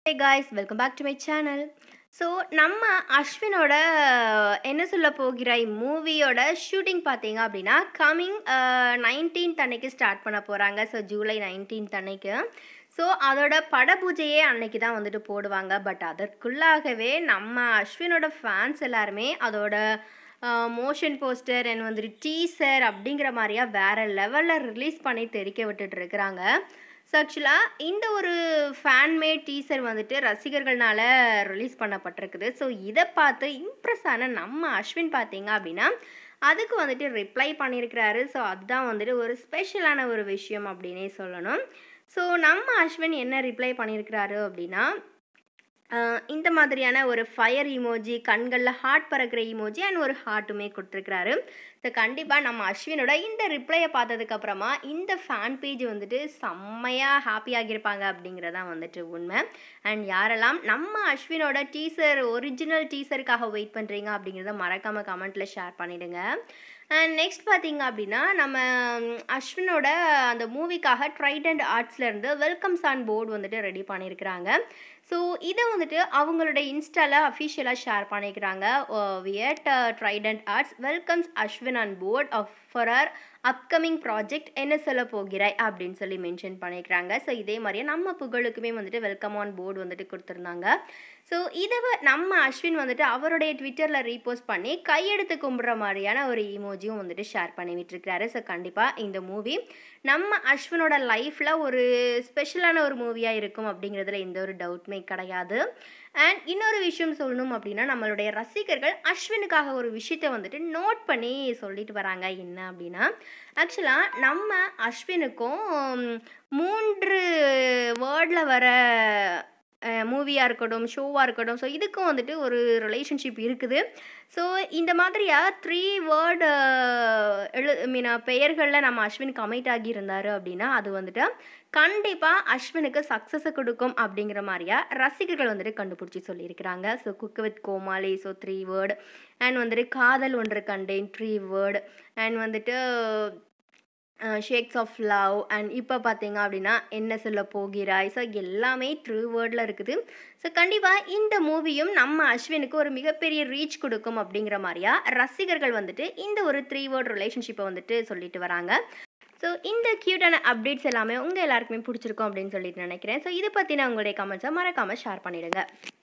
hey guys welcome back to my channel so நம்ம அஸ்வினோட என்ன சொல்ல போகிறாய் மூவியோட ஷூட்டிங் பார்த்தீங்க அப்படின்னா கம்மிங் நைன்டீன்த் அன்னைக்கு ஸ்டார்ட் பண்ண போகிறாங்க ஸோ ஜூலை நைன்டீன்த் அன்னைக்கு ஸோ அதோட பட பூஜையே அன்னைக்கு தான் வந்துட்டு போடுவாங்க பட் அதற்குள்ளாகவே நம்ம அஸ்வினோட ஃபேன்ஸ் எல்லாருமே அதோட மோஷன் போஸ்டர் அண்ட் வந்துட்டு டீசர் அப்படிங்கிற மாதிரியா வேறு லெவலில் ரிலீஸ் பண்ணி தெரிக்க விட்டுட்டு இருக்கிறாங்க ஸோ ஆக்சுவலாக இந்த ஒரு ஃபேன்மேட் டீசர் வந்துட்டு ரசிகர்கள்னால ரிலீஸ் பண்ணப்பட்டிருக்குது ஸோ இதை பார்த்து இம்ப்ரெஸ் ஆன நம்ம அஸ்வின் பார்த்தீங்க அப்படின்னா அதுக்கு வந்துட்டு ரிப்ளை பண்ணியிருக்கிறாரு ஸோ அதுதான் வந்துட்டு ஒரு ஸ்பெஷலான ஒரு விஷயம் அப்படின்னே சொல்லணும் ஸோ நம்ம அஸ்வின் என்ன ரிப்ளை பண்ணியிருக்கிறாரு அப்படின்னா ஆஹ் இந்த மாதிரியான ஒரு ஃபயர் இமோஜி கண்களில் ஹார்ட் பறக்கிற இமோஜி அண்ட் ஒரு ஹார்ட்டுமே கொடுத்துருக்குறாரு ஸோ கண்டிப்பாக நம்ம அஸ்வினோட இந்த ரிப்ளையை பார்த்ததுக்கப்புறமா இந்த ஃபேன் பேஜ் வந்துட்டு செம்மையாக ஹாப்பி ஆகியிருப்பாங்க அப்படிங்கிறதான் வந்துட்டு உண்மை அண்ட் யாரெல்லாம் நம்ம அஸ்வினோட டீசர் ஒரிஜினல் டீசருக்காக வெயிட் பண்ணுறீங்க அப்படிங்கிறத மறக்காமல் கமெண்ட்டில் ஷேர் பண்ணிவிடுங்க அண்ட் நெக்ஸ்ட் பார்த்தீங்க அப்படின்னா நம்ம ம், அஸ்வினோட அந்த மூவிக்காக ட்ரைடண்ட் ஆர்ட்ஸ்லேருந்து வெல்கம்ஸ் ஆன் போர்டு வந்துட்டு ரெடி பண்ணியிருக்கிறாங்க ஸோ இதை வந்துட்டு அவங்களோட இன்ஸ்டாவில் அஃபிஷியலாக ஷேர் பண்ணிக்கிறாங்க வியட் Trident arts welcomes Ashwin on board of for our upcoming project என்ன சொல்ல போகிறாய் அப்படின்னு சொல்லி மென்ஷன் பண்ணிக்கிறாங்க ஸோ இதே மாதிரியே நம்ம புகழுக்குமே வந்துட்டு வெல்கம் ஆன் போர்டு வந்துட்டு கொடுத்துருந்தாங்க ஸோ இதை வ- நம்ம அஸ்வின் வந்துட்டு அவருடைய ட்விட்டரில் ரீபோஸ்ட் பண்ணி கையெடுத்து கும்பிட்ற மாதிரியான ஒரு இமோஜியும் வந்துட்டு ஷேர் பண்ணி விட்டுருக்கிறாரு ஸோ கண்டிப்பாக இந்த மூவி நம்ம அஸ்வினோட லைஃப்பில் ஒரு ஸ்பெஷலான ஒரு மூவியாக இருக்கும் அப்படிங்கிறதுல எந்த ஒரு டவுட்டுமே கிடையாது அண்ட் இன்னொரு விஷயம் சொல்லணும் அப்படின்னா நம்மளுடைய ரசிகர்கள் அஸ்வினுக்காக ஒரு விஷயத்தை வந்துட்டு நோட் பண்ணி சொல்லிட்டு வராங்க என்ன அப்படின்னா ஆக்சுவலாக நம்ம அஸ்வினுக்கும் ம், மூன்று வேர்டில் வர மூவியாக இருக்கட்டும் ஷோவாக இருக்கட்டும் ஸோ இதுக்கும் வந்துட்டு ஒரு ரிலேஷன்ஷிப் இருக்குது ஸோ இந்த மாதிரியாக த்ரீ வேர்டு எழு மீன் பெயர்களில் நம்ம அஸ்வின் கமிட் ஆகியிருந்தார் அப்படின்னா அது வந்துட்டு கண்டிப்பாக அஸ்வினுக்கு சக்ஸஸை கொடுக்கும் அப்படிங்கிற மாதிரியா ரசிகர்கள் வந்துட்டு கண்டுபிடிச்சி சொல்லியிருக்கிறாங்க so cook with Comali so three word and வந்துட்டு Kadhal Ondru Kanden three word and வந்துட்டு ஷேக்ஸ் ஆஃப் லவ் அண்ட் இப்போ பார்த்தீங்க அப்படின்னா என்ன சொல்ல போகிறாய் ஸோ எல்லாமே த்ரூ வேர்டில் இருக்குது ஸோ கண்டிப்பாக இந்த மூவியும் நம்ம அஸ்வினுக்கு ஒரு மிகப்பெரிய ரீச் கொடுக்கும் அப்படிங்கிற மாதிரியா ரசிகர்கள் வந்துட்டு இந்த ஒரு த்ரீ வேர்ட் ரிலேஷன்ஷிப்பை வந்துட்டு சொல்லிட்டு வராங்க ஸோ இந்த க்யூட்டான அப்டேட்ஸ் எல்லாமே உங்கள் எல்லாருக்குமே பிடிச்சிருக்கும் அப்படின்னு சொல்லிட்டு நினைக்கிறேன் ஸோ இதை பற்றின உங்களுடைய கமெண்ட்ஸை மறக்காமல் ஷேர் பண்ணிடுங்க